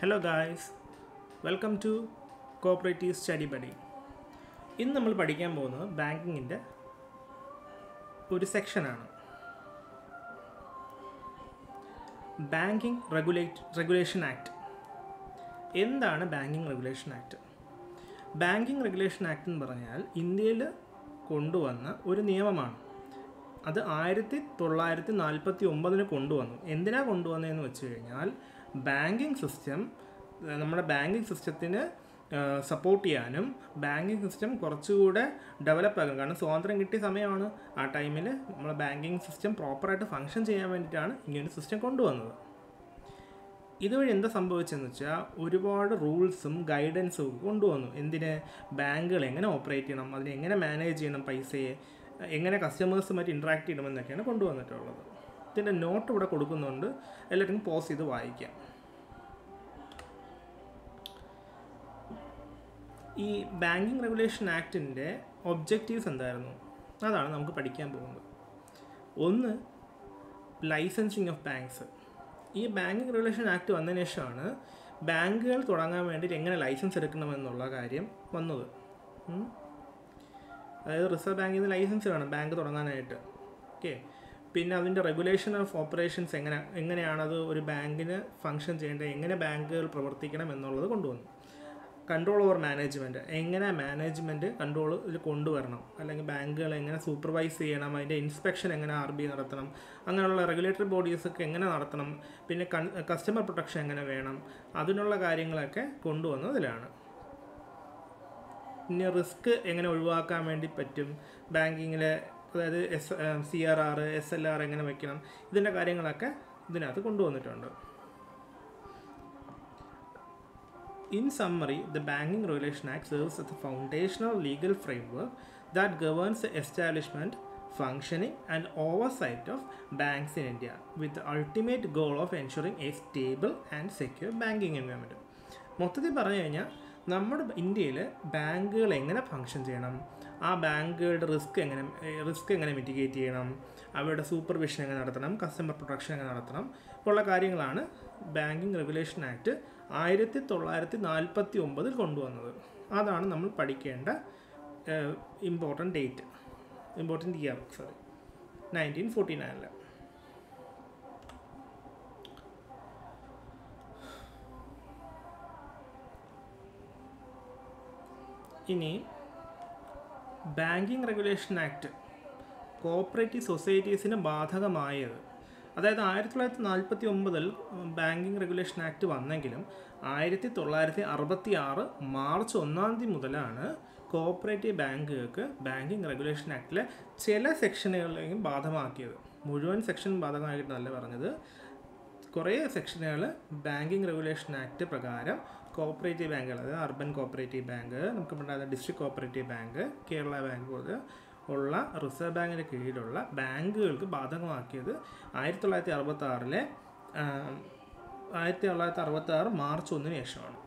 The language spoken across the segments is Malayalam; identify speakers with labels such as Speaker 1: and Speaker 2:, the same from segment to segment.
Speaker 1: Hello guys welcome to cooperative study buddy ഇന്ന് നമ്മൾ പഠിക്കാൻ പോകുന്നത് ബാങ്കിങ്ങിൻ്റെ ഒരു സെക്ഷനാണ് ബാങ്കിങ് റെഗുലേറ്റ് റെഗുലേഷൻ ആക്ട് എന്താണ് banking regulation act banking regulation act എന്ന് പറഞ്ഞാൽ ഇന്ത്യയിൽ കൊണ്ടുവന്ന ഒരു നിയമമാണ് അത് ആയിരത്തി തൊള്ളായിരത്തി നാൽപ്പത്തി ഒമ്പതിന് കൊണ്ടുവന്നു എന്തിനാ കൊണ്ടുവന്നതെന്ന് വെച്ച് കഴിഞ്ഞാൽ ബാങ്കിങ് സിസ്റ്റം നമ്മുടെ ബാങ്കിങ് സിസ്റ്റത്തിന് സപ്പോർട്ട് ചെയ്യാനും ബാങ്കിങ് സിസ്റ്റം കുറച്ചുകൂടെ ഡെവലപ്പ് ആകാൻ കാരണം സ്വാതന്ത്ര്യം കിട്ടിയ സമയമാണ് ആ ടൈമിൽ നമ്മളെ ബാങ്കിങ് സിസ്റ്റം പ്രോപ്പറായിട്ട് ഫങ്ഷൻ ചെയ്യാൻ വേണ്ടിയിട്ടാണ് ഇങ്ങനൊരു സിസ്റ്റം കൊണ്ടുവന്നത് ഇതുവഴി എന്താ സംഭവിച്ചതെന്ന് വെച്ചാൽ ഒരുപാട് റൂൾസും ഗൈഡൻസും കൊണ്ടുവന്നു എന്തിന് ബാങ്കുകൾ എങ്ങനെ ഓപ്പറേറ്റ് ചെയ്യണം അതിനെ എങ്ങനെ മാനേജ് ചെയ്യണം പൈസയെ എങ്ങനെ കസ്റ്റമേഴ്സുമായിട്ട് ഇൻട്രാക്ട് ചെയ്യണമെന്നൊക്കെയാണ് കൊണ്ടുവന്നിട്ടുള്ളത് ഇതിൻ്റെ നോട്ട് ഇവിടെ കൊടുക്കുന്നുണ്ട് എല്ലാവർക്കും പോസ് ചെയ്ത് വായിക്കാം ഈ ബാങ്കിങ് റെഗുലേഷൻ ആക്ടിൻ്റെ ഒബ്ജക്റ്റീവ്സ് എന്തായിരുന്നു അതാണ് നമുക്ക് പഠിക്കാൻ പോകുന്നത് ഒന്ന് ലൈസൻസിങ് ഓഫ് ബാങ്ക്സ് ഈ ബാങ്കിങ് റെഗുലേഷൻ ആക്ട് വന്നതിന് ശേഷമാണ് ബാങ്കുകൾ തുടങ്ങാൻ വേണ്ടിയിട്ട് എങ്ങനെ ലൈസൻസ് എടുക്കണമെന്നുള്ള കാര്യം വന്നത് ഉം. അതായത് റിസർവ് ബാങ്കിൽ നിന്ന് ലൈസൻസ് വേണം ബാങ്ക് തുടങ്ങാനായിട്ട് ഓക്കെ പിന്നെ അതിൻ്റെ റെഗുലേഷൻ ഓഫ് ഓപ്പറേഷൻസ് എങ്ങനെ എങ്ങനെയാണത് ഒരു ബാങ്കിന് ഫങ്ഷൻ ചെയ്യേണ്ടത് എങ്ങനെ ബാങ്കുകൾ പ്രവർത്തിക്കണം എന്നുള്ളത് കൊണ്ടുവന്നു കൺട്രോൾ ഓവർ മാനേജ്മെൻറ്റ് എങ്ങനെ മാനേജ്മെൻറ്റ് കൺട്രോൾ ഇതിൽ കൊണ്ടുവരണം അല്ലെങ്കിൽ ബാങ്കുകൾ എങ്ങനെ സൂപ്പർവൈസ് ചെയ്യണം അതിൻ്റെ ഇൻസ്പെക്ഷൻ എങ്ങനെ ആർ ബി നടത്തണം അങ്ങനെയുള്ള റെഗുലേറ്ററി ബോഡീസൊക്കെ എങ്ങനെ നടത്തണം പിന്നെ കസ്റ്റമർ പ്രൊട്ടക്ഷൻ എങ്ങനെ വേണം അതിനുള്ള കാര്യങ്ങളൊക്കെ കൊണ്ടുവന്നതിലാണ് ഇനി റിസ്ക് എങ്ങനെ ഒഴിവാക്കാൻ വേണ്ടി പറ്റും ബാങ്കിങ്ങിലെ അതായത് S C R R S L R എങ്ങനെ വയ്ക്കണം ഇതിൻ്റെ കാര്യങ്ങളൊക്കെ ഇതിനകത്ത് കൊണ്ടുവന്നിട്ടുണ്ട് In summary, the Banking Regulation Act serves as a foundational legal framework that governs the establishment, functioning, and oversight of banks in India, with the ultimate goal of ensuring a stable and secure banking environment. മൊത്തത്തിൽ പറഞ്ഞു കഴിഞ്ഞാൽ നമ്മുടെ ഇന്ത്യയിൽ ബാങ്കുകൾ എങ്ങനെ ഫങ്ഷൻ ചെയ്യണം ആ ബാങ്കുകളുടെ റിസ്ക് എങ്ങനെ റിസ്ക് എങ്ങനെ മിറ്റിഗേറ്റ് ചെയ്യണം അവരുടെ സൂപ്പർവിഷൻ എങ്ങനെ നടത്തണം കസ്റ്റമർ പ്രൊട്ടക്ഷൻ എങ്ങനെ നടത്തണം ഉള്ള കാര്യങ്ങളാണ് ബാങ്കിങ് റെഗുലേഷൻ ആക്ട് ആയിരത്തി തൊള്ളായിരത്തി നാൽപ്പത്തി ഒമ്പതിൽ കൊണ്ടുവന്നത് അതാണ് നമ്മൾ പഠിക്കേണ്ട important date important year sorry nineteen forty നയനിൽ ഇനി ബാങ്കിങ് റെഗുലേഷൻ ആക്ട് കോപ്പറേറ്റീവ് സൊസൈറ്റീസിന് ബാധകമായത് അതായത് ആയിരത്തി തൊള്ളായിരത്തി നാൽപ്പത്തി ഒമ്പതിൽ ബാങ്കിങ് റെഗുലേഷൻ ആക്ട് വന്നെങ്കിലും ആയിരത്തി തൊള്ളായിരത്തി അറുപത്തി ആറ് മാർച്ച് ഒന്നാം തീയതി മുതലാണ് കോപ്പറേറ്റീവ് ബാങ്കുകൾക്ക് ബാങ്കിങ് റെഗുലേഷൻ ആക്ടിലെ ചില സെക്ഷനുകളിലേക്കും ബാധകമാക്കിയത് മുഴുവൻ സെക്ഷൻ ബാധകമായിട്ടല്ല പറഞ്ഞത് കുറേ സെക്ഷനുകൾ ബാങ്കിങ് റെഗുലേഷൻ ആക്ട് പ്രകാരം കോപ്പറേറ്റീവ് ബാങ്കുകൾ അതായത് അർബൻ കോപ്പറേറ്റീവ് ബാങ്ക് നമുക്ക് ഉണ്ടാകുന്ന district cooperative bank Kerala bank പോലെ ഉള്ള റിസർവ് ബാങ്കിൻ്റെ കീഴിലുള്ള ബാങ്കുകൾക്ക് ബാധകമാക്കിയത് ആയിരത്തി തൊള്ളായിരത്തി അറുപത്തി ആറിലെ ആയിരത്തി തൊള്ളായിരത്തി അറുപത്തി ആറ് മാർച്ച് ഒന്നിന് ശേഷമാണ്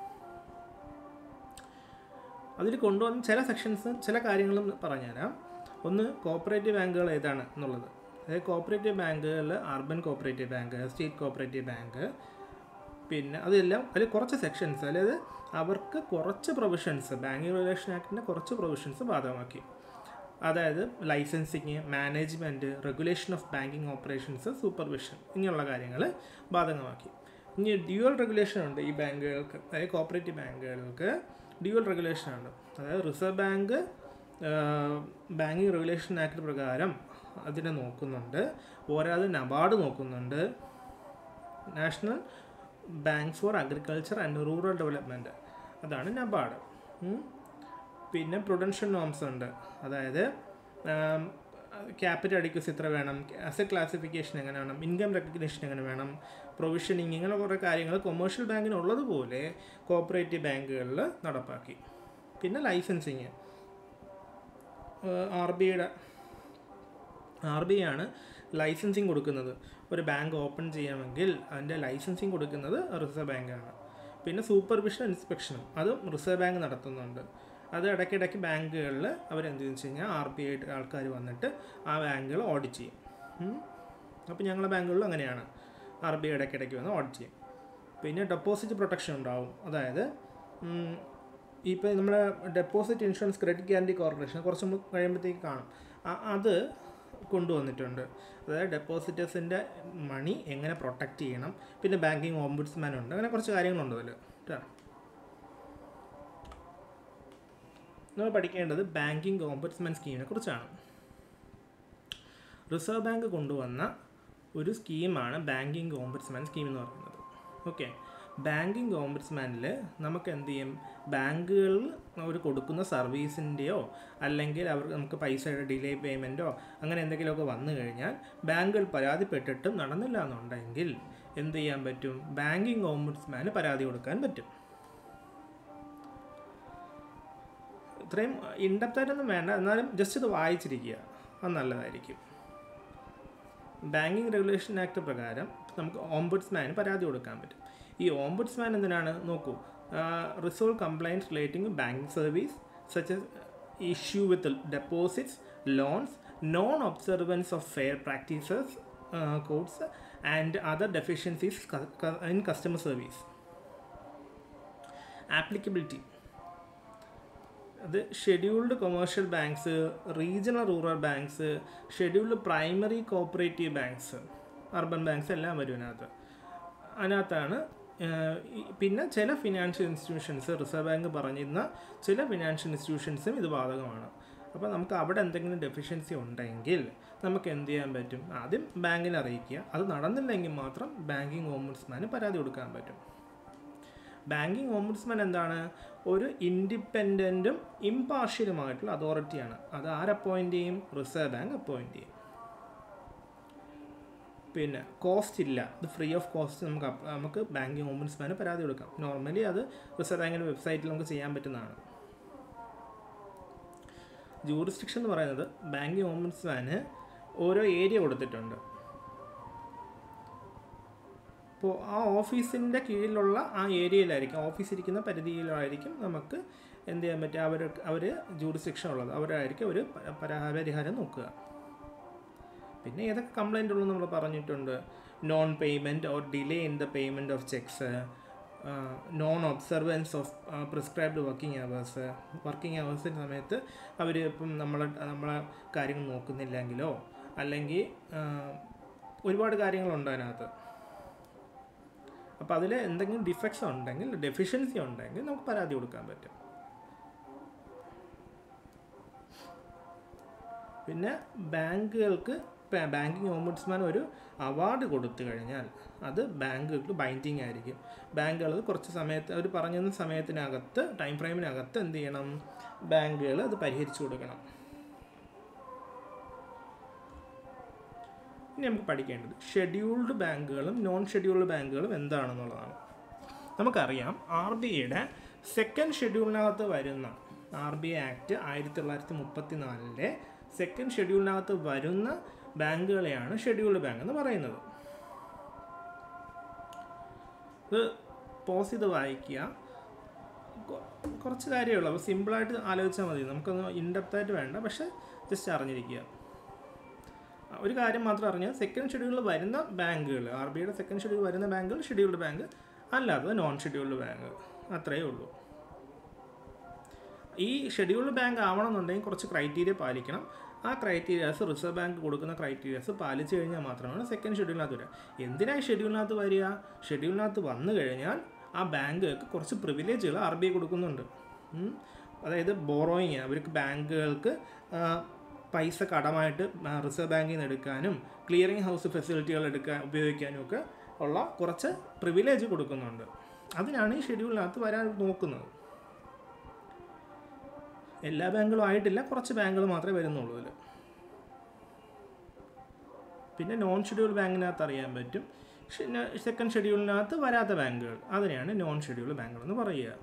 Speaker 1: അതിൽ കൊണ്ടുവന്ന ചില സെക്ഷൻസ് ചില കാര്യങ്ങളും പറഞ്ഞുതരാം ഒന്ന് കോപ്പറേറ്റീവ് ബാങ്കുകൾ ഏതാണ് എന്നുള്ളത് അതായത് കോപ്പറേറ്റീവ് ബാങ്കുകൾ urban cooperative bank state cooperative bank പിന്നെ അതെല്ലാം അതിൽ കുറച്ച് സെക്ഷൻസ് അതായത് അവർക്ക് കുറച്ച് പ്രൊവിഷൻസ് ബാങ്കിങ് റെഗുലേഷൻ ആക്ടിൻ്റെ കുറച്ച് പ്രൊവിഷൻസ് ബാധകമാക്കി അതായത് licensing management regulation of banking operations supervision ഇങ്ങനെയുള്ള കാര്യങ്ങൾ ബാധകമാക്കി ഇനി ഡ്യുവൽ റെഗുലേഷൻ ഉണ്ട് ഈ ബാങ്കുകൾക്ക് അതായത് കോപ്പറേറ്റീവ് ബാങ്കുകൾക്ക് ഡ്യുവൽ റെഗുലേഷൻ ഉണ്ട് അതായത് reserve bank banking regulation act പ്രകാരം അതിനെ നോക്കുന്നുണ്ട് പോരാതെ നബാർഡ് നോക്കുന്നുണ്ട് national bank for agriculture and rural development അതാണ് നബാർഡ് പിന്നെ പ്രൊഡൻഷ്യൽ നോംസ് ഉണ്ട് അതായത് ക്യാപിറ്റൽ അഡിക്വസ് എത്ര വേണം അസറ്റ് ക്ലാസിഫിക്കേഷൻ എങ്ങനെ വേണം ഇൻകം റെക്കഗ്നേഷൻ എങ്ങനെ വേണം പ്രൊവിഷനിങ് ഇങ്ങനെ കുറേ കാര്യങ്ങൾ കൊമേഴ്ഷ്യൽ ബാങ്കിനുള്ളതുപോലെ കോപ്പറേറ്റീവ് ബാങ്കുകളിൽ നടപ്പാക്കി പിന്നെ ലൈസൻസിങ് ആർ ബി ഐയുടെ ആർ ബി ഐ ആണ് ലൈസൻസിങ് കൊടുക്കുന്നത് ഒരു ബാങ്ക് ഓപ്പൺ ചെയ്യണമെങ്കിൽ അതിൻ്റെ ലൈസൻസിങ് കൊടുക്കുന്നത് റിസർവ് ബാങ്കാണ് പിന്നെ സൂപ്പർവിഷൻ ഇൻസ്പെക്ഷനും അതും റിസർവ് ബാങ്ക് നടത്തുന്നുണ്ട് അത് ഇടയ്ക്കിടയ്ക്ക് ബാങ്കുകളിൽ അവരെന്ത് വെച്ച് കഴിഞ്ഞാൽ ആർ ബി ഐ ആൾക്കാർ വന്നിട്ട് ആ ബാങ്കുകൾ ഓഡിറ്റ് ചെയ്യും അപ്പോൾ ഞങ്ങളുടെ ബാങ്കുകളിലും അങ്ങനെയാണ് ആർ ബി ഐ ഇടയ്ക്കിടയ്ക്ക് വന്ന് ഓഡിറ്റ് ചെയ്യും പിന്നെ ഡെപ്പോസിറ്റ് പ്രൊട്ടക്ഷൻ ഉണ്ടാവും അതായത് ഇപ്പോൾ നമ്മുടെ deposit insurance credit guarantee corporation കുറച്ച് മുമ്പ് കഴിയുമ്പോഴത്തേക്ക് കാണും ആ- അത് കൊണ്ടുവന്നിട്ടുണ്ട് അതായത് ഡെപ്പോസിറ്റേഴ്സിൻ്റെ മണി എങ്ങനെ പ്രൊട്ടക്റ്റ് ചെയ്യണം പിന്നെ ബാങ്കിങ് ഓംബുഡ്സ്മാൻ ഉണ്ട് അങ്ങനെ കുറച്ച് കാര്യങ്ങളുണ്ട് അതിൽ കേട്ടോ നമ്മൾ പഠിക്കേണ്ടത് ബാങ്കിങ് ഓംബുഡ്സ്മാൻ സ്കീമിനെ കുറിച്ചാണ് റിസർവ് ബാങ്ക് കൊണ്ടുവന്ന ഒരു സ്കീമാണ് ബാങ്കിങ് ഓംബുഡ്സ്മാൻ സ്കീം എന്ന് പറയുന്നത് ഓക്കെ ബാങ്കിങ് ഓംബുഡ്സ്മാനിൽ നമുക്ക് എന്ത് ചെയ്യും ബാങ്കുകൾ അവർ കൊടുക്കുന്ന സർവീസിൻ്റെയോ അല്ലെങ്കിൽ അവർ നമുക്ക് പൈസയുടെ ഡിലേ പേയ്മെൻറ്റോ അങ്ങനെ എന്തെങ്കിലുമൊക്കെ വന്നു കഴിഞ്ഞാൽ ബാങ്കുകൾ പരാതിപ്പെട്ടിട്ടും നടന്നില്ല എന്നുണ്ടെങ്കിൽ എന്ത് ചെയ്യാൻ പറ്റും ബാങ്കിങ് ഓംബുഡ്സ്മാന് പരാതി കൊടുക്കാൻ പറ്റും ഇത്രയും ഇൻഡപ്റ്റായിട്ടൊന്നും വേണ്ട എന്നാലും ജസ്റ്റ് ഇത് വായിച്ചിരിക്കുക അത് നല്ലതായിരിക്കും ബാങ്കിങ് റെഗുലേഷൻ ആക്ട് പ്രകാരം നമുക്ക് ഓംബുഡ്സ്മാന് പരാതി കൊടുക്കാൻ പറ്റും ഈ ഓംബുഡ്സ്മാൻ എന്തിനാണ് നോക്കൂ resolve complaint relating banking service such issue with deposits loans non observance of fair practices codes and other deficiencies in customer service applicability അത് scheduled commercial banks regional rural banks scheduled primary cooperative banks urban banks എല്ലാം വരും അതിനകത്ത് അതിനകത്താണ് ഏഹ്, ഈ- പിന്നെ ചില ഫിനാൻഷ്യൽ ഇൻസ്റ്റിറ്റ്യൂഷൻസ് റിസർവ് ബാങ്ക് പറഞ്ഞിരുന്ന ചില ഫിനാൻഷ്യൽ ഇൻസ്റ്റിറ്റ്യൂഷൻസും ഇത് ബാധകമാണ് അപ്പോൾ നമുക്ക് അവിടെ എന്തെങ്കിലും ഡെഫിഷ്യൻസി ഉണ്ടെങ്കിൽ നമുക്ക് എന്ത് ചെയ്യാൻ പറ്റും ആദ്യം ബാങ്കിനെ അറിയിക്കുക അത് നടന്നില്ലെങ്കിൽ മാത്രം ബാങ്കിങ് ഓംബുഡ്സ്മാന് പരാതി കൊടുക്കാൻ പറ്റും ബാങ്കിങ് ഓംബുഡ്സ്മാൻ എന്താണ് ഒരു ഇൻഡിപെൻഡൻറ്റും ഇമ്പാർഷ്യലുമായിട്ടുള്ള അതോറിറ്റിയാണ് അത് ആരപ്പോയിൻ്റ് ചെയ്യും റിസർവ് ബാങ്ക് അപ്പോയിൻ്റ് ചെയ്യും പിന്നെ കോസ്റ്റ് ഇല്ല ഇത് ഫ്രീ ഓഫ് കോസ്റ്റ് നമുക്ക് അപ്പ് നമുക്ക് ബാങ്കിങ് ഓംബുഡ്സ്മാന് പരാതി കൊടുക്കാം നോർമലി അത് റിസർവ് ബാങ്കിൻ്റെ വെബ്സൈറ്റിൽ നമുക്ക് ചെയ്യാൻ പറ്റുന്നതാണ് ജൂറിസ്ഡിക്ഷൻ എന്ന് പറയുന്നത് ബാങ്കിങ് ഓംബുഡ്സ്മാന് ഓരോ ഏരിയ കൊടുത്തിട്ടുണ്ട് അപ്പോൾ ആ ഓഫീസിൻ്റെ കീഴിലുള്ള ആ ഏരിയയിലായിരിക്കും ഓഫീസ് ഇരിക്കുന്ന പരിധിയിലായിരിക്കും നമുക്ക് എന്ത് ചെയ്യാൻ പറ്റുക അവർ അവർ ജൂറിസ്ഡിക്ഷൻ ഉള്ളത് അവരായിരിക്കും ഒരു പരിഹാരം നോക്കുക പിന്നെ ഏതൊക്കെ കംപ്ലൈൻ്റ് ഉള്ളൂ നമ്മൾ പറഞ്ഞിട്ടുണ്ട് non payment or delay in the payment of cheques non observance of prescribed working hours working അവേഴ്സിൻ്റെ സമയത്ത് അവർ ഇപ്പം നമ്മളെ നമ്മളെ കാര്യങ്ങൾ നോക്കുന്നില്ലെങ്കിലോ അല്ലെങ്കിൽ ആ, ഒരുപാട് കാര്യങ്ങളുണ്ട് അതിനകത്ത് അപ്പോൾ അതിൽ എന്തെങ്കിലും ഡിഫക്ട്സ് ഉണ്ടെങ്കിൽ ഡെഫിഷ്യൻസി ഉണ്ടെങ്കിൽ നമുക്ക് പരാതി കൊടുക്കാൻ പറ്റും പിന്നെ ബാങ്കുകൾക്ക് ബാങ്കിങ് ഓംബുഡ്സ്മാൻ ഒരു അവാർഡ് കൊടുത്തു കഴിഞ്ഞാൽ അത് ബാങ്കുകൾക്ക് ബൈൻഡിങ് ആയിരിക്കും ബാങ്കുകൾ കുറച്ച് സമയത്ത് അവർ പറഞ്ഞ സമയത്തിനകത്ത് ടൈം ഫ്രെയിമിനകത്ത് എന്ത് ചെയ്യണം ബാങ്കുകൾ അത് പരിഹരിച്ചു കൊടുക്കണം ഇനി നമുക്ക് പഠിക്കേണ്ടത് ഷെഡ്യൂൾഡ് ബാങ്കുകളും നോൺ ഷെഡ്യൂൾഡ് ബാങ്കുകളും എന്താണെന്നുള്ളതാണ് നമുക്കറിയാം ആർ ബി ഐയുടെ സെക്കൻഡ് ഷെഡ്യൂളിനകത്ത് വരുന്ന ആർ ബി ഐ ആക്ട് ആയിരത്തി തൊള്ളായിരത്തി മുപ്പത്തി നാലിലെ സെക്കൻഡ് ഷെഡ്യൂളിനകത്ത് വരുന്ന ബാങ്കുകളെയാണ് ഷെഡ്യൂൾഡ് ബാങ്ക് എന്ന് പറയുന്നത് ഇത് പോസ് ചെയ്ത് വായിക്കുക കൊ- കുറച്ച് കാര്യമേ ഉള്ളൂ അപ്പോൾ സിമ്പിളായിട്ട് ആലോചിച്ചാൽ മതി നമുക്കൊന്ന് ഇൻഡെപ്തായിട്ട് വേണ്ട പക്ഷേ ജസ്റ്റ് അറിഞ്ഞിരിക്കുക ഒരു കാര്യം മാത്രം അറിഞ്ഞാൽ സെക്കൻഡ് ഷെഡ്യൂളിൽ വരുന്ന ബാങ്കുകൾ ആർ ബി ഐയുടെ സെക്കൻഡ് ഷെഡ്യൂൾ വരുന്ന ബാങ്കുകൾ ഷെഡ്യൂൾഡ് ബാങ്ക് അല്ലാത്തത് നോൺ ഷെഡ്യൂൾഡ് ബാങ്ക് അത്രയേ ഉള്ളൂ ഈ ഷെഡ്യൂൾഡ് ബാങ്ക് ആവണമെന്നുണ്ടെങ്കിൽ കുറച്ച് ക്രൈറ്റീരിയ പാലിക്കണം ആ ക്രൈറ്റീരിയാസ് റിസർവ് ബാങ്ക് കൊടുക്കുന്ന ക്രൈറ്റീരിയാസ് പാലിച്ചു കഴിഞ്ഞാൽ മാത്രമാണ് സെക്കൻഡ് ഷെഡ്യൂളിനകത്ത് വരിക എന്തിനാണ് ഷെഡ്യൂളിനകത്ത് വരിക ഷെഡ്യൂളിനകത്ത് വന്നു കഴിഞ്ഞാൽ ആ ബാങ്കുകൾക്ക് കുറച്ച് പ്രിവിലേജുകൾ ആർ ബി ഐ കൊടുക്കുന്നുണ്ട് ഉം. അതായത് ബോറോയിങ് അവർക്ക് ബാങ്കുകൾക്ക് ആ, പൈസ കടമായിട്ട് ആ, റിസർവ് ബാങ്കിൽ നിന്ന് എടുക്കാനും ക്ലിയറിംഗ് ഹൗസ് ഫെസിലിറ്റികൾ എടുക്കാൻ ഉപയോഗിക്കാനും ഒക്കെ ഉള്ള കുറച്ച് പ്രിവിലേജ് കൊടുക്കുന്നുണ്ട് അതിനാണ് ഈ ഷെഡ്യൂളിനകത്ത് വരാൻ നോക്കുന്നത് എല്ലാ ബാങ്കുകളും ആയിട്ടില്ല കുറച്ച് ബാങ്കുകൾ മാത്രമേ വരുന്നുള്ളൂ ഇതിൽ പിന്നെ നോൺ ഷെഡ്യൂൾ ബാങ്കിനകത്ത് അറിയാൻ പറ്റും സെക്കൻഡ് ഷെഡ്യൂളിനകത്ത് വരാത്ത ബാങ്കുകൾ അതിനെയാണ് നോൺ ഷെഡ്യൂൾ ബാങ്കുകൾ എന്ന് പറയുക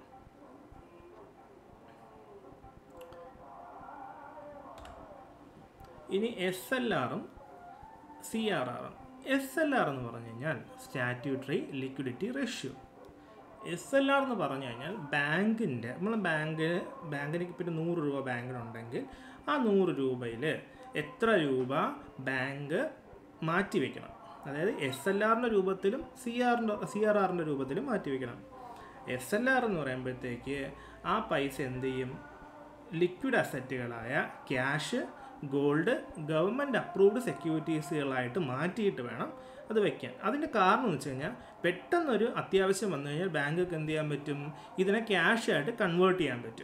Speaker 1: ഇനി എസ് എൽ ആറും സി ആർ ആറും എസ് എൽ ആർ എന്ന് പറഞ്ഞു കഴിഞ്ഞാൽ statutory liquidity ratio S L R എന്ന് പറഞ്ഞു കഴിഞ്ഞാൽ ബാങ്കിൻ്റെ നമ്മൾ ബാങ്കിന് ബാങ്കിന് ഇപ്പോൾ ഒരു നൂറ് രൂപ ബാങ്കിനുണ്ടെങ്കിൽ ആ നൂറ് രൂപയിൽ എത്ര രൂപ ബാങ്ക് മാറ്റി വെക്കണം അതായത് എസ് എൽ ആറിൻ്റെ രൂപത്തിലും സി ആറിൻ്റെ സി ആർ ആറിൻ്റെ രൂപത്തിലും മാറ്റി വയ്ക്കണം എസ് എൽ ആർ എന്ന് പറയുമ്പോഴത്തേക്ക് ആ പൈസ എന്ത് ചെയ്യും ലിക്വിഡ് അസറ്റുകളായ ക്യാഷ് ഗോൾഡ് ഗവൺമെൻറ് അപ്രൂവ്ഡ് സെക്യൂരിറ്റീസുകളായിട്ട് മാറ്റിയിട്ട് വേണം അത് വെക്കാൻ അതിൻ്റെ കാരണം എന്ന് വെച്ച് കഴിഞ്ഞാൽ പെട്ടെന്നൊരു അത്യാവശ്യം വന്നു കഴിഞ്ഞാൽ ബാങ്കൊക്കെ എന്ത് ചെയ്യാൻ പറ്റും ഇതിനെ ക്യാഷ് ആയിട്ട് കൺവേർട്ട് ചെയ്യാൻ പറ്റും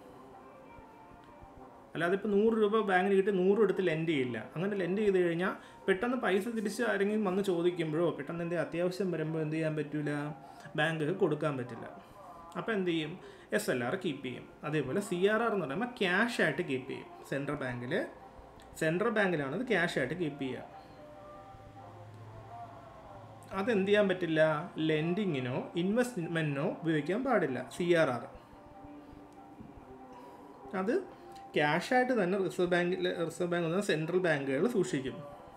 Speaker 1: അല്ലാതെ ഇപ്പോൾ നൂറ് രൂപ ബാങ്കിന് കിട്ടി നൂറ് എടുത്ത് ലെൻഡ് ചെയ്യില്ല അങ്ങനെ ലെൻഡ് ചെയ്ത് കഴിഞ്ഞാൽ പെട്ടെന്ന് പൈസ തിരിച്ച് ആരെങ്കിലും വന്ന് ചോദിക്കുമ്പോഴോ പെട്ടെന്ന് എന്തെങ്കിലും അത്യാവശ്യം വരുമ്പോൾ എന്ത് ചെയ്യാൻ പറ്റില്ല ബാങ്ക് കൊടുക്കാൻ പറ്റില്ല അപ്പോൾ എന്ത് ചെയ്യും എസ് എൽ ആർ കീപ്പ് ചെയ്യും അതേപോലെ സി ആർ ആർ എന്ന് പറയുമ്പോൾ ക്യാഷ് ആയിട്ട് കീപ്പ് ചെയ്യും സെൻട്രൽ ബാങ്കിൽ സെൻട്രൽ ബാങ്കിലാണ് അത് ക്യാഷ് ആയിട്ട് കീപ്പ് ചെയ്യുക അതെന്ത് ചെയ്യാൻ പറ്റില്ല ലെൻഡിങ്ങിനോ ഇൻവെസ്റ്റ്മെൻറ്റിനോ ഉപയോഗിക്കാൻ പാടില്ല സി ആർ ആർ അത് ക്യാഷായിട്ട് തന്നെ റിസർവ് ബാങ്കിൽ റിസർവ് ബാങ്ക് എന്ന സെൻട്രൽ ബാങ്കുകൾ സൂക്ഷിക്കും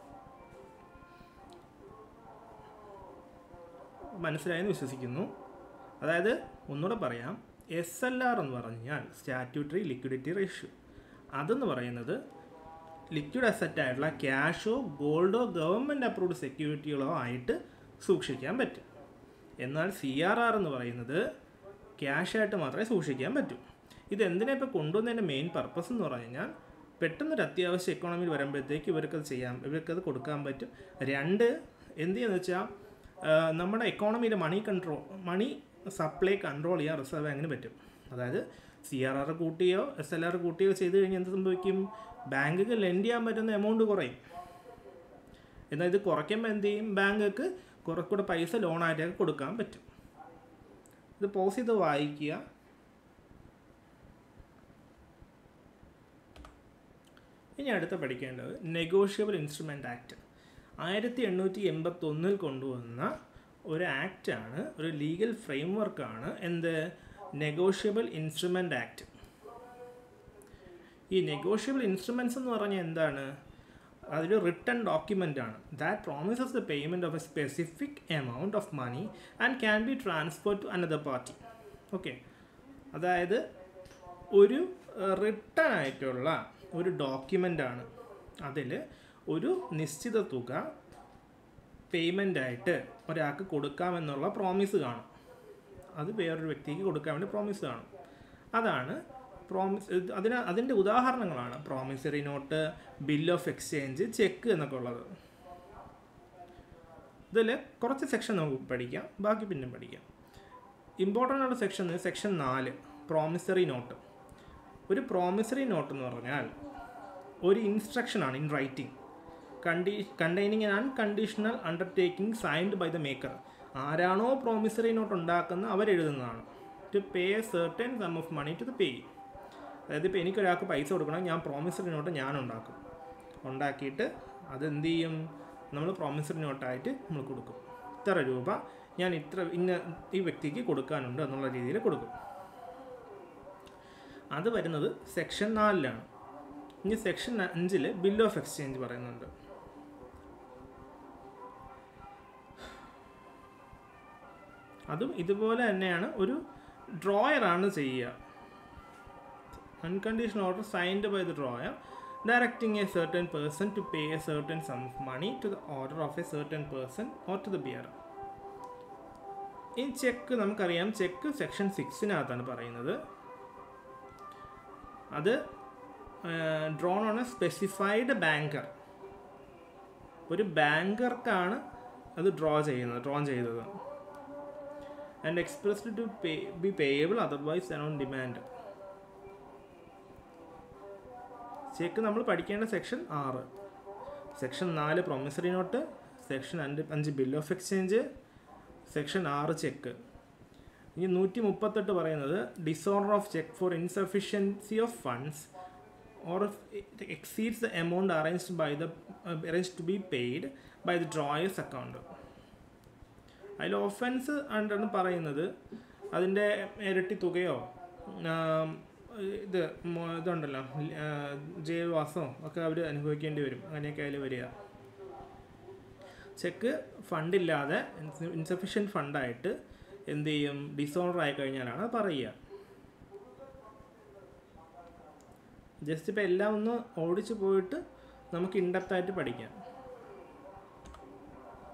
Speaker 1: മനസ്സിലായെന്ന് വിശ്വസിക്കുന്നു അതായത് ഒന്നുകൂടെ പറയാം എസ് എൽ ആർ എന്ന് പറഞ്ഞാൽ സ്റ്റാറ്റ്യൂട്ടറി ലിക്വിഡിറ്റി റേഷ്യോ അതെന്ന് പറയുന്നത് ലിക്വിഡ് അസറ്റ് ആയിട്ടുള്ള ക്യാഷോ ഗോൾഡോ ഗവൺമെൻറ് അപ്രൂവ്ഡ് സെക്യൂരിറ്റികളോ ആയിട്ട് സൂക്ഷിക്കാൻ പറ്റും എന്നാൽ സി ആർ ആർ എന്ന് പറയുന്നത് ക്യാഷായിട്ട് മാത്രമേ സൂക്ഷിക്കാൻ പറ്റൂ ഇത് എന്തിനാ ഇപ്പോൾ കൊണ്ടുവന്നതിൻ്റെ മെയിൻ പർപ്പസ് എന്ന് പറഞ്ഞു കഴിഞ്ഞാൽ പെട്ടെന്നൊരു അത്യാവശ്യം എക്കോണമിയിൽ വരുമ്പോഴത്തേക്ക് ഇവർക്കത് ചെയ്യാം ഇവർക്കത് കൊടുക്കാൻ പറ്റും രണ്ട് എന്ത് ചെയ്യുന്നത് വെച്ചാൽ നമ്മുടെ എക്കോണമിയിലെ money control money supply control ചെയ്യാൻ റിസർവ് ബാങ്കിന് പറ്റും അതായത് സി ആർ ആർ കൂട്ടിയോ എസ് എൽ ആർ കൂട്ടിയോ ചെയ്ത് കഴിഞ്ഞാൽ എന്ത് സംഭവിക്കും ബാങ്കുകൾ ലെൻഡ് ചെയ്യാൻ പറ്റുന്ന എമൗണ്ട് കുറയും എന്നാൽ ഇത് കുറയ്ക്കുമ്പോൾ എന്ത് ചെയ്യും ബാങ്കുകൾക്ക് കുറെ കൂടെ പൈസ ലോണായിട്ടൊക്കെ കൊടുക്കാൻ പറ്റും ഇത് പോസ് ചെയ്ത് വായിക്കുക ഇനി അടുത്ത പഠിക്കേണ്ടത് നെഗോഷ്യബിൾ ഇൻസ്ട്രുമെൻ്റ് ആക്ട് ആയിരത്തി എണ്ണൂറ്റി എൺപത്തൊന്നിൽ കൊണ്ടുവന്ന ഒരു ആക്റ്റാണ് ഒരു ലീഗൽ ഫ്രെയിംവർക്കാണ് എന്ത് നെഗോഷ്യബിൾ ഇൻസ്ട്രുമെൻ്റ് ആക്ട് ഈ നെഗോഷ്യബിൾ ഇൻസ്ട്രുമെൻറ്റ്സ് എന്ന് പറഞ്ഞാൽ എന്താണ് അതൊരു റിട്ടേൺ ഡോക്യുമെൻ്റ് ആണ് that promises the payment of a specific amount of money and can be transfer to another party okay അതായത് ഒരു റിട്ടേൺ ആയിട്ടുള്ള ഒരു ഡോക്യുമെൻ്റ് ആണ് അതിൽ ഒരു നിശ്ചിത തുക പേയ്മെൻ്റ് ആയിട്ട് ഒരാൾക്ക് കൊടുക്കാമെന്നുള്ള പ്രോമിസ് കാണും അത് വേറൊരു വ്യക്തിക്ക് കൊടുക്കാൻ വേണ്ടി പ്രോമിസ് കാണും അതാണ് പ്രോമിസ് അതിന് അതിൻ്റെ ഉദാഹരണങ്ങളാണ് promissory note bill of exchange cheque എന്നൊക്കെ ഉള്ളത് ഇതിൽ കുറച്ച് സെക്ഷൻ നമുക്ക് പഠിക്കാം ബാക്കി പിന്നെ പഠിക്കാം ഇമ്പോർട്ടൻ്റ് ആയിട്ടുള്ള സെക്ഷൻ സെക്ഷൻ നാല് പ്രോമിസറി നോട്ട് ഒരു പ്രോമിസറി നോട്ട് എന്ന് പറഞ്ഞാൽ ഒരു ഇൻസ്ട്രക്ഷനാണ് in writing conti containing an unconditional undertaking signed by the maker ആരാണോ പ്രോമിസറി നോട്ട് ഉണ്ടാക്കുന്ന അവരെഴുതുന്നതാണ് to pay a certain sum of money to the payee അതായത് ഇപ്പോൾ എനിക്കൊരാൾക്ക് പൈസ കൊടുക്കണം ഞാൻ പ്രോമിസറി നോട്ട് ഞാൻ ഉണ്ടാക്കും ഉണ്ടാക്കിയിട്ട് അതെന്ത് ചെയ്യും നമ്മൾ പ്രോമിസറി നോട്ടായിട്ട് നമ്മൾ കൊടുക്കും ഇത്ര രൂപ ഞാൻ ഇത്ര ഇന്ന ഈ വ്യക്തിക്ക് കൊടുക്കാനുണ്ട് എന്നുള്ള രീതിയിൽ കൊടുക്കും അത് വരുന്നത് സെക്ഷൻ നാലിലാണ് ഇനി സെക്ഷൻ അഞ്ചിൽ ബിൽ ഓഫ് എക്സ്ചേഞ്ച് പറയുന്നുണ്ട് അതും ഇതുപോലെ തന്നെയാണ് ഒരു ഡ്രോയറാണ് ചെയ്യുക unconditional order signed by the drawer directing a certain person to pay a certain sum of money to the order of a certain person or to the bearer ഈ ചെക്ക് നമുക്കറിയാം ചെക്ക് സെക്ഷൻ സിക്സിനകത്താണ് പറയുന്നത് അത് drawn on a specified banker ഒരു ബാങ്കർക്കാണ് അത് ഡ്രോ ചെയ്യുന്നത് ഡ്രോൺ ചെയ്തത് and expressed to pay be payable otherwise on demand cheque നമ്മൾ പഠിക്കേണ്ട സെക്ഷൻ ആറ് സെക്ഷൻ നാല് പ്രൊമിസറി നോട്ട് സെക്ഷൻ അഞ്ച് അഞ്ച് ബിൽ ഓഫ് എക്സ്ചേഞ്ച് സെക്ഷൻ ആറ് ചെക്ക് ഇനി നൂറ്റി മുപ്പത്തെട്ട് പറയുന്നത് dishonour of cheque for insufficiency of funds or exceeds the amount arranged by the arrange to be paid by the drawers account അതിൽ ഒഫൻസ് ആണെന്ന് പറയുന്നത് അതിൻ്റെ ഇരട്ടി തുകയോ ഇത് ഇതുണ്ടല്ലോ ജയിൽവാസമോ ഒക്കെ അവർ അനുഭവിക്കേണ്ടി വരും അങ്ങനെയൊക്കെ അതിൽ വരിക ചെക്ക് ഫണ്ടില്ലാതെ ഇൻസഫിഷ്യൻറ്റ് ഫണ്ടായിട്ട് എന്ത് ചെയ്യും ഡിസോർഡർ ആയി കഴിഞ്ഞാലാണ് പറയുക ജസ്റ്റ് ഇപ്പോൾ എല്ലാം ഒന്ന് ഓടിച്ചു പോയിട്ട് നമുക്ക് ഇൻഡെപ്തായിട്ട് പഠിക്കാം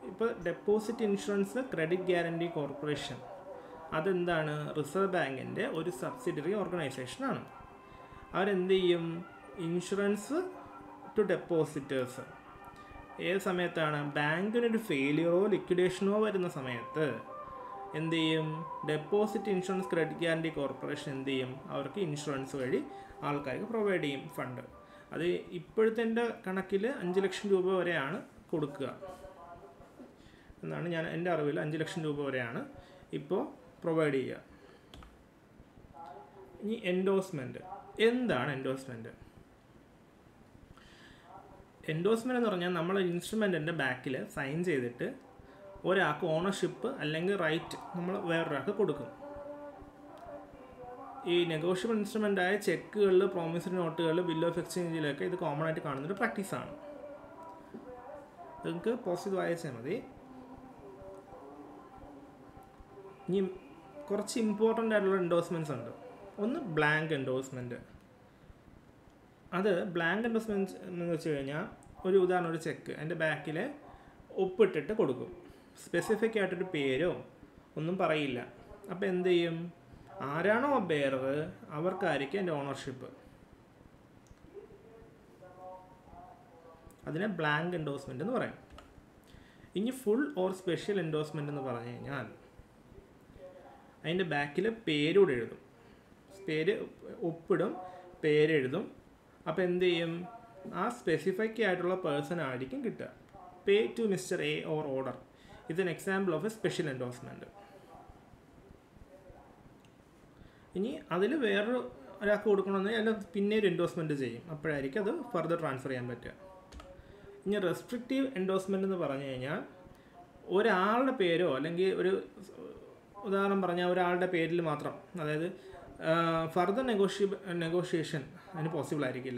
Speaker 1: ഇപ്പോൾ deposit insurance credit guarantee corporation അതെന്താണ് റിസർവ് ബാങ്കിൻ്റെ ഒരു സബ്സിഡറി ഓർഗനൈസേഷനാണ് അവരെന്ത് ചെയ്യും ഇൻഷുറൻസ് ടു ഡെപ്പോസിറ്റേഴ്സ് ഏത് സമയത്താണ് ബാങ്കിനൊരു ഫെയിലിയറോ ലിക്വിഡേഷനോ വരുന്ന സമയത്ത് എന്ത് ചെയ്യും deposit insurance credit guarantee corporation എന്ത് ചെയ്യും അവർക്ക് ഇൻഷുറൻസ് വഴി ആൾക്കാർക്ക് പ്രൊവൈഡ് ചെയ്യും ഫണ്ട് അത് ഇപ്പോഴത്തെ എൻ്റെ കണക്കിൽ അഞ്ച് ലക്ഷം രൂപ വരെയാണ് കൊടുക്കുക എന്നാണ് ഞാൻ എൻ്റെ അറിവിൽ അഞ്ച് ലക്ഷം രൂപ വരെയാണ് ഇപ്പോൾ പ്രൊവൈഡ് ചെയ്യുക ഇനി എൻഡോസ്മെൻറ്റ് എന്താണ് എൻഡോസ്മെൻറ്റ് എൻഡോസ്മെൻ്റ് എന്ന് പറഞ്ഞാൽ നമ്മൾ ഇൻസ്ട്രുമെൻറ്റിൻ്റെ ബാക്കിൽ സൈൻ ചെയ്തിട്ട് ഒരാൾക്ക് ഓണർഷിപ്പ് അല്ലെങ്കിൽ റൈറ്റ് നമ്മൾ വേറൊരാൾക്ക് കൊടുക്കും ഈ നെഗോഷ്യബിൾ ഇൻസ്ട്രുമെൻ്റ് ആയ ചെക്കുകളിൽ പ്രോമിസറി നോട്ടുകൾ ബിൽ ഓഫ് എക്സ്ചേഞ്ചിലൊക്കെ ഇത് കോമൺ ആയിട്ട് കാണുന്നൊരു പ്രാക്ടീസാണ് നിങ്ങൾക്ക് പോസിറ്റീവ് വായിച്ചാൽ മതി ഇനി കുറച്ച് ഇമ്പോർട്ടൻ്റ് ആയിട്ടുള്ള എൻഡോസ്മെൻറ്റ്സ് ഉണ്ട് ഒന്ന് ബ്ലാങ്ക് എൻഡോസ്മെൻറ്റ് അത് ബ്ലാങ്ക് എൻഡോസ്മെൻറ്റ് എന്ന് വെച്ച് കഴിഞ്ഞാൽ ഒരു ഉദാഹരണം ഒരു ചെക്ക് അതിൻ്റെ ബാക്കിൽ ഒപ്പിട്ടിട്ട് കൊടുക്കും സ്പെസിഫിക് ആയിട്ടൊരു പേരോ ഒന്നും പറയില്ല അപ്പോൾ എന്ത് ചെയ്യും ആരാണോ ബെയറർ അവർക്കായിരിക്കും എൻ്റെ ഓണർഷിപ്പ് അതിനെ ബ്ലാങ്ക് എൻഡോസ്മെൻ്റ് എന്ന് പറയും ഇനി ഫുൾ ഓർ സ്പെഷ്യൽ എൻഡോസ്മെൻ്റ് എന്ന് പറഞ്ഞു കഴിഞ്ഞാൽ അതിൻ്റെ ബാക്കിൽ പേരൂടെ എഴുതും പേര് ഒപ്പിടും പേരെഴുതും അപ്പോൾ എന്ത് ചെയ്യും ആ സ്പെസിഫിക് ആയിട്ടുള്ള പേഴ്സൺ ആയിരിക്കും കിട്ടുക pay to mister A or order ഇത് an example of a special endorsement ഇനി അതിൽ വേറൊരു ഒരാൾക്ക് കൊടുക്കണമെന്ന് അതിൽ പിന്നെ ഒരു എൻഡോസ്മെൻറ്റ് ചെയ്യും അപ്പോഴായിരിക്കും അത് ഫർദർ ട്രാൻസ്ഫർ ചെയ്യാൻ പറ്റുക ഇനി റെസ്ട്രിക്റ്റീവ് എൻഡോസ്മെൻ്റ് എന്ന് പറഞ്ഞു കഴിഞ്ഞാൽ ഒരാളുടെ പേരോ അല്ലെങ്കിൽ ഒരു ഉദാഹരണം പറഞ്ഞാൽ ഒരാളുടെ പേരിൽ മാത്രം അതായത് ഫർദർ നെഗോഷ്യ നെഗോഷിയേഷൻ അതിന് പോസിബിൾ ആയിരിക്കില്ല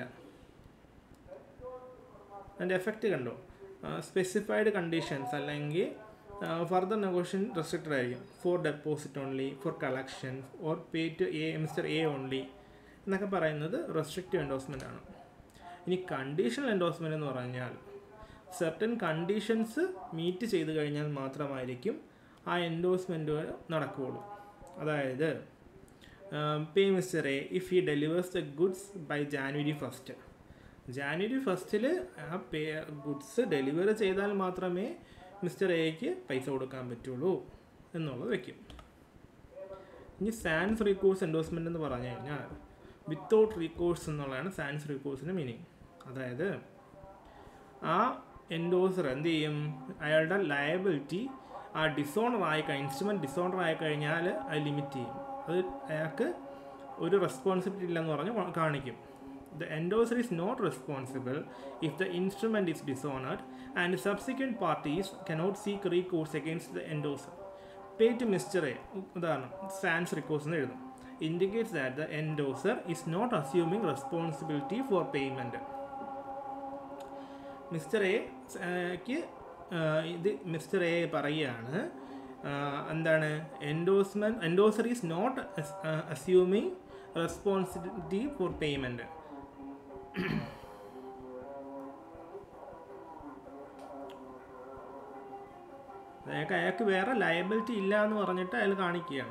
Speaker 1: അതിൻ്റെ എഫക്റ്റ് കണ്ടോ സ്പെസിഫൈഡ് കണ്ടീഷൻസ് അല്ലെങ്കിൽ ഫർദർ നെഗോഷിയേഷൻ റെസ്ട്രിക്റ്റഡ് ആയിരിക്കും for deposit only for collection or pay to a mister A only എന്നൊക്കെ പറയുന്നത് റെസ്ട്രിക്റ്റീവ് എൻഡോസ്മെൻ്റ് ആണ് ഇനി കണ്ടീഷണൽ എൻഡോസ്മെൻ്റ് എന്ന് പറഞ്ഞാൽ സെർട്ടൻ കണ്ടീഷൻസ് മീറ്റ് ചെയ്ത് കഴിഞ്ഞാൽ മാത്രമായിരിക്കും ആ എൻഡോസ്മെൻറ്റുകൾ നടക്കുകയുള്ളൂ അതായത് pay mister A if he delivers the goods by January first January ഫസ്റ്റിൽ ആ പേ ഗുഡ്സ് ഡെലിവർ ചെയ്താൽ മാത്രമേ മിസ്റ്റർ എക്ക് പൈസ കൊടുക്കാൻ പറ്റുള്ളൂ എന്നുള്ളത് വയ്ക്കും ഇനി സാൻസ് റീകോഴ്സ് എൻഡോസ്മെൻ്റ് എന്ന് പറഞ്ഞു കഴിഞ്ഞാൽ വിത്തൗട്ട് റീകോഴ്സ് എന്നുള്ളതാണ് സാൻസ് റീകോഴ്സിൻ്റെ മീനിങ് അതായത് ആ എൻഡോസർ എന്ത് ചെയ്യും അയാളുടെ ലയബിലിറ്റി ആ ഡിസോണർ ആയി കഴിഞ്ഞ ഇൻസ്ട്രുമെൻറ്റ് ഡിസോണർ ആയി കഴിഞ്ഞാൽ അത് ലിമിറ്റ് ചെയ്യും അത് അയാൾക്ക് ഒരു റെസ്പോൺസിബിലിറ്റി ഇല്ലെന്ന് പറഞ്ഞ് കാണിക്കും the endorser is not responsible if the instrument is dishonoured and subsequent parties cannot seek recourse against the endorser pay to mister A ഉദാഹരണം സാൻസ് റിക്കോഴ്സ് എന്ന് എഴുതും indicates that the endorser is not assuming responsibility for payment mister A ഇത് മിസ്റ്റർ എ പറയുകയാണ് എന്താണ് endorsement endorser is not assuming responsibility for payment അയാൾക്ക് അയാൾക്ക് വേറെ ലയബിലിറ്റി ഇല്ല എന്ന് പറഞ്ഞിട്ട് അയാൾ കാണിക്കുകയാണ്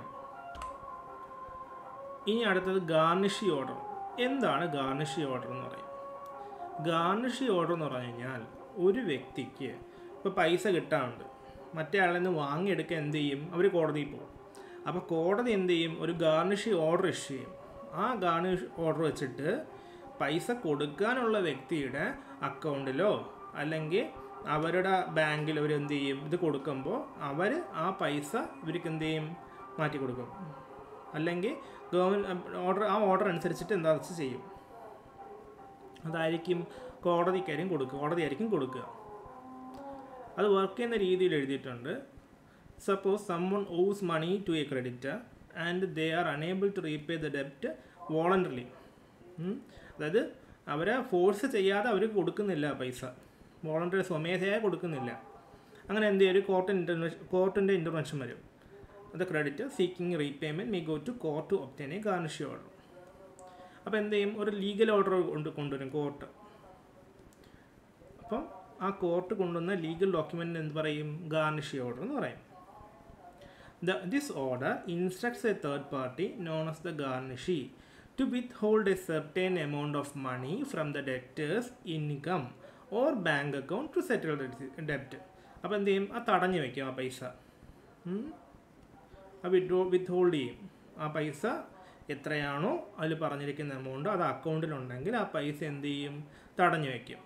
Speaker 1: ഇനി അടുത്തത് ഗാർണിഷി ഓർഡർ എന്താണ് ഗാർണിഷി ഓർഡർ എന്ന് പറയും ഗാർണിഷി ഓർഡർ എന്ന് പറഞ്ഞു കഴിഞ്ഞാൽ ഒരു വ്യക്തിക്ക് ഇപ്പോൾ പൈസ കിട്ടാറുണ്ട് മറ്റേ ആളിൽ നിന്ന് വാങ്ങിയെടുക്കാൻ എന്ത് ചെയ്യും അവർ കോടതിയിൽ പോകും അപ്പോൾ കോടതി എന്ത് ചെയ്യും ഒരു ഗാർണിഷി ഓർഡർ ഇഷ്യൂ ചെയ്യും ആ ഗാർണിഷ് ഓർഡർ വെച്ചിട്ട് പൈസ കൊടുക്കാനുള്ള വ്യക്തിയുടെ അക്കൗണ്ടിലോ അല്ലെങ്കിൽ അവരുടെ ബാങ്കിൽ അവർ എന്ത് ചെയ്യും ഇത് കൊടുക്കുമ്പോൾ അവർ ആ പൈസ ഇവർക്ക് എന്ത് ചെയ്യും മാറ്റി കൊടുക്കും അല്ലെങ്കിൽ ഗവൺമെൻറ് ഓർഡർ ആ ഓർഡർ അനുസരിച്ചിട്ട് എന്താ വെച്ച് ചെയ്യും അതായിരിക്കും കോടതിക്കാരും കൊടുക്കുക കോടതിയായിരിക്കും കൊടുക്കുക അത് വർക്ക് ചെയ്യുന്ന രീതിയിൽ എഴുതിയിട്ടുണ്ട് suppose someone owes money to a creditor and they are unable to repay the ഡെപ്റ്റ് വോളണ്ടറിലി അതായത് അവരെ ഫോഴ്സ് ചെയ്യാതെ അവർ കൊടുക്കുന്നില്ല പൈസ വോളണ്ടറി സ്വമേധയായി കൊടുക്കുന്നില്ല അങ്ങനെ എന്ത് ചെയ്യും ഒരു കോർട്ട് ഇൻ്റർവെൻഷൻ കോർട്ടിൻ്റെ ഇൻ്റർവെൻഷൻ വരും the credit seeking repayment may go to court to obtain a garnishee order അപ്പോൾ എന്ത് ചെയ്യും ഒരു ലീഗൽ ഓർഡർ കൊണ്ട് കൊണ്ടുവരും കോർട്ട് അപ്പം ആ കോർട്ട് കൊണ്ടുവന്ന ലീഗൽ ഡോക്യുമെൻറ്റിന് എന്ത് പറയും ഗാർണിഷി ഓർഡർ എന്ന് പറയും The, this order instructs a third party known as the garnishee to withhold a certain amount of money from the debtor's income or bank account to settle the debt. അപ്പോൾ എന്ത് ചെയ്യും ആ തടഞ്ഞു വെക്കും ആ പൈസ ഉം. ആ വിഡ്രോ വിത്ത് ഹോൾഡ് ചെയ്യും ആ പൈസ എത്രയാണോ അതിൽ പറഞ്ഞിരിക്കുന്ന എമൗണ്ട് അത് അക്കൗണ്ടിലുണ്ടെങ്കിൽ ആ പൈസ എന്ത് ചെയ്യും തടഞ്ഞു വെക്കും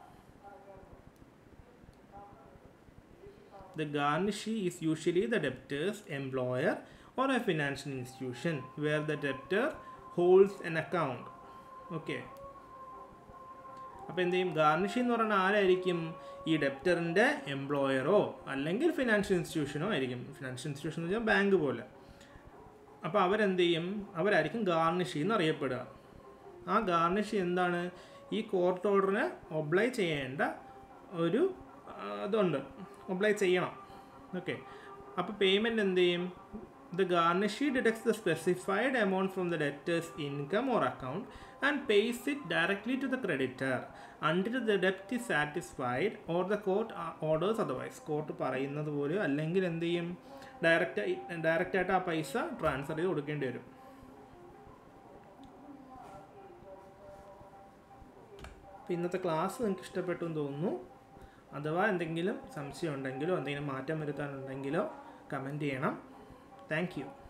Speaker 1: The garnishee is usually the debtor's employer or a financial institution where the debtor holds an account. Okay. അപ്പോൾ എന്ത് ചെയ്യും ഗാർണിഷി എന്ന് പറയുന്നത് ആരായിരിക്കും ഈ ഡെപ്റ്ററിൻ്റെ എംപ്ലോയറോ അല്ലെങ്കിൽ ഫിനാൻഷ്യൽ ഇൻസ്റ്റിറ്റ്യൂഷനോ ആയിരിക്കും ഫിനാൻഷ്യൽ ഇൻസ്റ്റിറ്റ്യൂഷൻ എന്ന് വെച്ചാൽ ബാങ്ക് പോലെ അപ്പോൾ അവരെന്ത് ചെയ്യും അവരായിരിക്കും ഗാർണിഷി എന്ന് അറിയപ്പെടുക ആ ഗാർണിഷി എന്താണ് ഈ കോർട്ട് ഓർഡറിനെ ഒബ്ലൈ ചെയ്യേണ്ട ഒരു ആ, ഇതുണ്ട് ഒബ്ലൈ ചെയ്യണം ഓക്കെ അപ്പോൾ പേയ്മെൻറ്റ് എന്ത് ചെയ്യും the garnishee deducts the specified amount from the debtors income or account and pays it directly to the creditor until the ഡെപ്റ്റ് is satisfied or the court orders otherwise court പറയുന്നത് പോലെയോ അല്ലെങ്കിൽ എന്ത് ചെയ്യും ഡയറക്റ്റ് ഡയറക്റ്റായിട്ട് ആ പൈസ ട്രാൻസ്ഫർ ചെയ്ത് കൊടുക്കേണ്ടി വരും അപ്പോൾ ഇന്നത്തെ ക്ലാസ് നിങ്ങൾക്ക് ഇഷ്ടപ്പെട്ടു എന്ന് തോന്നുന്നു അഥവാ എന്തെങ്കിലും സംശയം ഉണ്ടെങ്കിലോ എന്തെങ്കിലും മാറ്റം വരുത്താനുണ്ടെങ്കിലോ കമൻറ്റ് ചെയ്യണം താങ്ക് യു